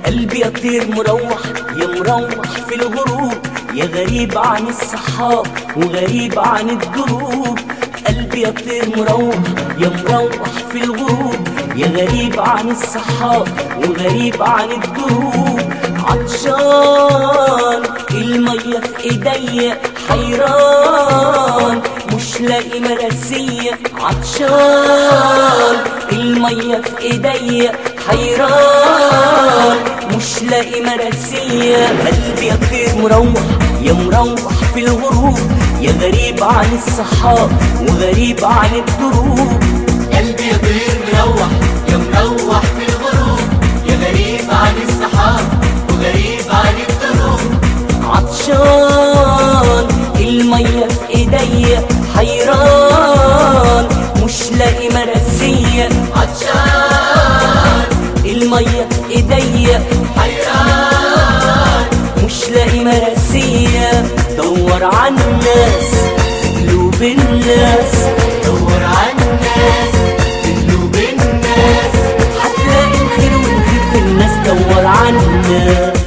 قلبي يطير مروح يا مروح في الغروب يا غريب عن الصحاب وغريب عن الدروب قلبي يطير مروح يا مروح في الغروب يا غريب عن الصحاب وغريب عن الدروب عطشان المية في ايديا حيران مش لاقي مراسية عطشان المية في ايديا حيران مش لاقي مراسية قلبي يطير مروح يا مروح في الغروب يا غريب عن الصحاب وغريب عن الدروب قلبي يطير مروح يا مروح في الغروب يا غريب عن السحاب وغريب عن الدروب عطشان المية في ايديا حيران مش لاقي مراسية عطشان المية في ايديا حيران مش لاقي مراسية دور على الناس في قلوب الناس دور على الناس في قلوب الناس هتلاقي الخير والخير في الناس دور على الناس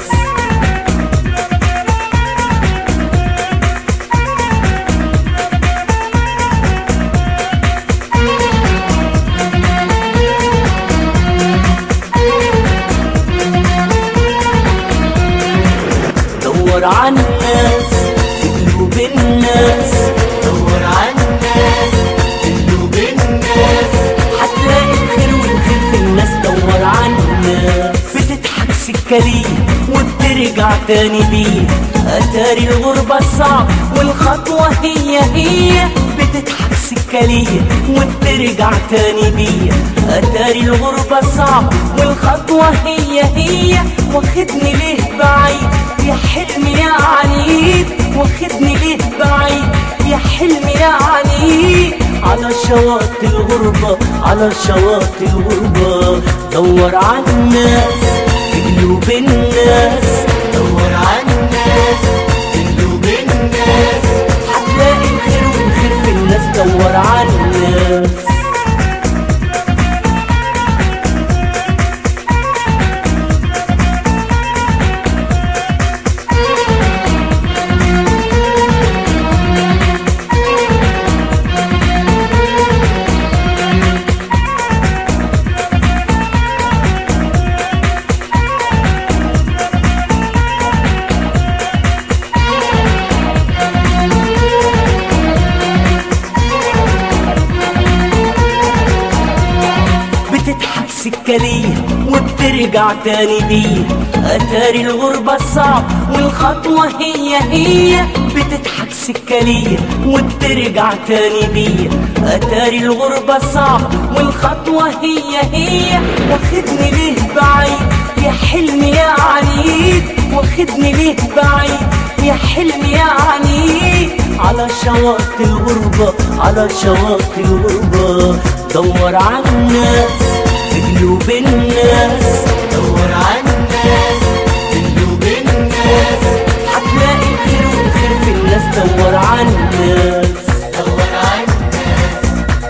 دور على الناس في قلوب الناس دور على الناس في قلوب الناس هتلاقي الخير والخير في الناس دور على الناس بتضحك سكرية وبترجع تاني بيه اتاري الغربة صعب والخطوة هي هي بتضحك سكرية وبترجع تاني بيه اتاري الغربة صعب والخطوة هي هي واخدني ليه بعيد يا حلمي يا عنيد واخدني ليه بعيد يا حلمي يا عنيد على شواطئ الغربة على شواطئ الغربة دور على الناس في قلوب الناس دور على الناس في قلوب الناس هتلاقي الخير والخير في الناس دور على الناس بتضحك سكرية وبترجع تاني بيه أتاري الغربة صعب والخطوة هي هي بتضحك سكرية وبترجع تاني بيه أتاري الغربة صعب والخطوة هي هي واخدني ليه بعيد يا حلمي يا عنيد واخدني ليه بعيد يا حلمي يا عنيد على شواطئ الغربة على شواطئ الغربة دور على الناس في قلوب الناس دور على الناس في قلوب الناس هتلاقي الخير والخير في الناس دور على الناس دور على الناس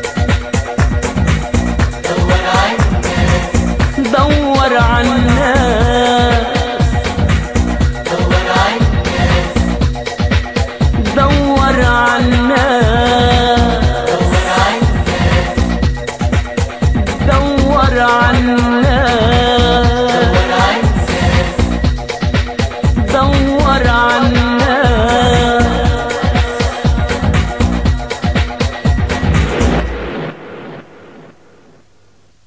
دور على الناس دور على الناس دور على الناس دور على الناس دور على الناس دور على الناس